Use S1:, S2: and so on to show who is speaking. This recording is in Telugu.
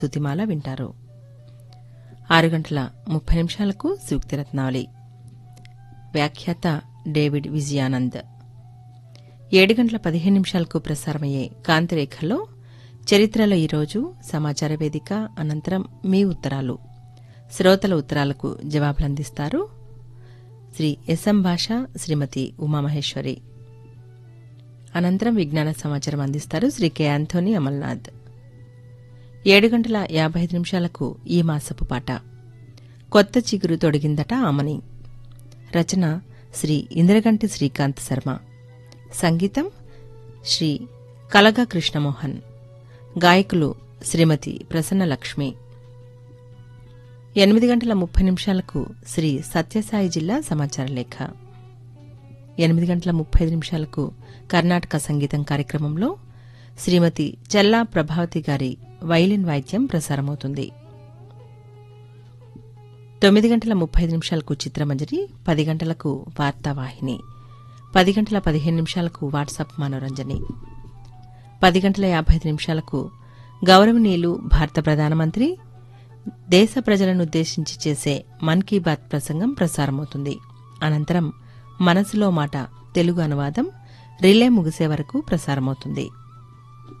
S1: స్తుతిమాల వింటారు ఆరు గంటల ముప్పై నిమిషాలకు సూక్తి రత్నావళి వ్యాఖ్యాత డేవిడ్ విజయానంద్ ఏడు గంటల పదిహేను నిమిషాలకు ప్రసారమయ్యే కాంతిరేఖల్లో చరిత్రలో ఈరోజు సమాచార వేదిక అనంతరం మీ ఉత్తరాలు శ్రోతల ఉత్తరాలకు జవాబులందిస్తారు శ్రీ ఎస్ఎం భాష శ్రీమతి ఉమామహేశ్వరి అనంతరం విజ్ఞాన సమాచారం అందిస్తారు శ్రీ కె ఆంథోనీ అమల్నాథ్ ఏడు గంటల యాభై ఐదు నిమిషాలకు ఈ మాసపు పాట కొత్త చిగురు తొడిగిందట ఆమని రచన శ్రీ ఇంద్రగంటి శ్రీకాంత్ శర్మ సంగీతం శ్రీ కలగా కృష్ణమోహన్ గాయకులు శ్రీమతి ప్రసన్న లక్ష్మి ఎనిమిది గంటల ముప్పై నిమిషాలకు శ్రీ సత్యసాయి జిల్లా సమాచార లేఖ ఎనిమిది గంటల ముప్పై ఐదు నిమిషాలకు కర్ణాటక సంగీతం కార్యక్రమంలో శ్రీమతి చెల్లా ప్రభావతి గారి వైలిన్ వాయిద్యం ప్రసారమవుతుంది తొమ్మిది గంటల ముప్పై ఐదు నిమిషాలకు చిత్రమంజరి పది గంటలకు వార్తావాహిని పది గంటల పదిహేను నిమిషాలకు వాట్సాప్ మనోరంజని పది గంటల యాభై ఐదు నిమిషాలకు గౌరవనీయులు భారత ప్రధానమంత్రి దేశ ప్రజలను ఉద్దేశించి చేసే మన్ కీ బాత్ ప్రసంగం ప్రసారమవుతుంది అనంతరం మనసులో మాట తెలుగు అనువాదం రిలే ముగిసే వరకు ప్రసారమవుతుంది